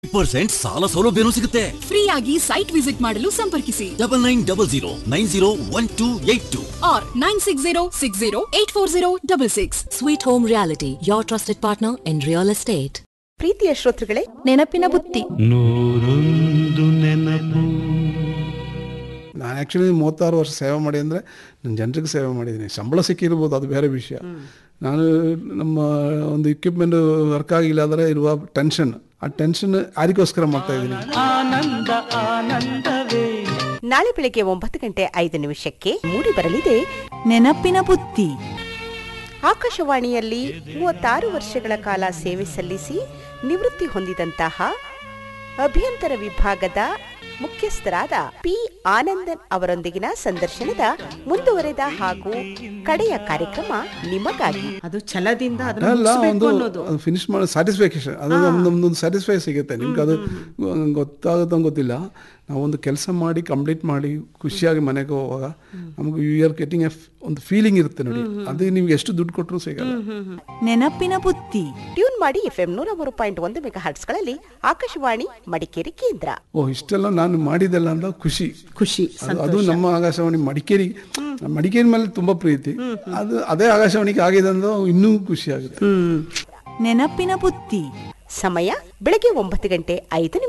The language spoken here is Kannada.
ಪರ್ಸೆಂಟ್ ಸಾಲ ಸೌಲಭ್ಯನೂ ಸಿಗುತ್ತೆ ಫ್ರೀ ಆಗಿ ಸೈಟ್ ವಿಸಿಟ್ ಮಾಡಲು ಸಂಪರ್ಕಿಸಿ double nine double zero nine zero one two eight two or nine six zero six zero eight four zero double six Sweet Home Reality, your trusted partner in real estate. ಪ್ರೀತಿಯ ಶ್ರೋತೃಗಳೇ ನೆನಪಿನ ಬುತ್ತಿ ನೂರೊಂದು ನೆನಪು ನಾನು ಆ್ಯಕ್ಚುಲಿ ಮೂವತ್ತಾರು ವರ್ಷ ಸೇವೆ ಮಾಡಿ ಅಂದರೆ ನಾನು ಜನರಿಗೆ ಸೇವೆ ಮಾಡಿದ್ದೀನಿ ಸಂಬಳ ಸಿಕ್ಕಿರ್ಬೋದು ಅದು ಬೇರೆ ವಿಷಯ ನಾನು ನಮ್ಮ ಒಂದು ಇಕ್ವಿಪ್ಮೆಂಟ್ ವರ್ಕ್ ಆಗಿಲ್ಲ ಅಂದರೆ ಇರುವ ಟೆನ್ಷನ್ ಆ ಟೆನ್ಷನ್ ಯಾರಿಗೋಸ್ಕರ ಮಾಡ್ತಾ ಇದ್ದೀನಿ ಆನಂದ ಆನಂದವೇ ನಾಳೆ ಬೆಳಗ್ಗೆ ಒಂಬತ್ತು ಗಂಟೆ ಐದು ನಿಮಿಷಕ್ಕೆ ಮೂಡಿ ಬರಲಿದೆ ನೆನಪಿನ ಬುತ್ತಿ ಆಕಾಶವಾಣಿಯಲ್ಲಿ ಮೂವತ್ತಾರು ವರ್ಷಗಳ ಕಾಲ ಸೇವೆ ಸಲ್ಲಿಸಿ ನಿವೃತ್ತಿ ಹೊಂದಿದಂತಹ ಅಭಿಯಂತರ ವಿಭಾಗದ ಮುಖ್ಯಸ್ಥರಾದ ಪಿ ಆನಂದನ್ ಅವರೊಂದಿಗಿನ ಸಂದರ್ಶನದ ಮುಂದುವರೆದ ಹಾಗೂ ಕಡೆಯ ಕಾರ್ಯಕ್ರಮ ನಿಮಗಾಗಿ ಅದು ಛಲದಿಂದ ಅದನ್ನ ಅಲ್ಲ ಮುಗಿಸ್ಬೇಕು ಒಂದು ಅನ್ನೋದು ಫಿನಿಶ್ ಮಾಡೋ ಸ್ಯಾಟಿಸ್ಫ್ಯಾಕ್ಷನ್ ಅದು ನಮ್ದೊಂದು ಸ್ಯಾಟಿಸ್ಫೈ ಸಿಗುತ್ತೆ ನಿಮ್ಗೆ ಅದು ಗೊತ್ತಾಗುತ್ತೋ ಗೊತ್ತಿಲ್ಲ ನಾವೊಂದು ಕೆಲಸ ಮಾಡಿ ಕಂಪ್ಲೀಟ್ ಮಾಡಿ ಖುಷಿಯಾಗಿ ಮನೆಗೆ ಹೋಗುವಾಗ ನಮಗೆ ಯು ಆರ್ ಗೆಟಿಂಗ್ ಎ ಒಂದು ಫೀಲಿಂಗ್ ಇರುತ್ತೆ ನೋಡಿ ಅದು ನಿಮ್ಗೆ ಎಷ್ಟು ದುಡ್ಡು ಕೊಟ್ಟರು ಸಿಗಲ್ಲ ನೆನಪಿನ ಬುತ್ತಿ ಟ್ಯೂನ್ ಮಾಡಿ ಎಫ್ಎಂ ನೂರ ಮೂರು ಪಾಯಿಂಟ್ ಒಂದು ಮೆಗಾ ಹರ್ಟ್ಸ್ಗಳಲ್ಲಿ ಆಕಾಶವಾಣಿ ಮಡಿಕೇರಿ ಕೇಂದ್ರ ಓ ಇಷ್ಟೆಲ್ಲ ನಾನು ಮಾಡಿದೆಲ್ಲ ಅಂತ ಖುಷಿ ಖುಷಿ ಅದು- ಅದು ನಮ್ಮ ಆಕಾಶವಾಣಿ ಮಡಿಕೇರಿ ಮಡಿಕೇರಿ ಮೇಲೆ ತುಂಬಾ ಪ್ರೀತಿ ಅದು ಅದೇ ಆಕಾಶವಾಣಿಗೆ ಆಗಿದೆ ಅಂದ್ರೆ ಇನ್ನೂ ಖುಷಿ ಆಗುತ್ತೆ ನೆನಪಿನ ಬುತ್ತಿ ಸಮಯ ಬೆಳಗ್ಗೆ ಒಂಬತ್ತು ಗಂಟೆ ಐದು ನಿಮಿಷ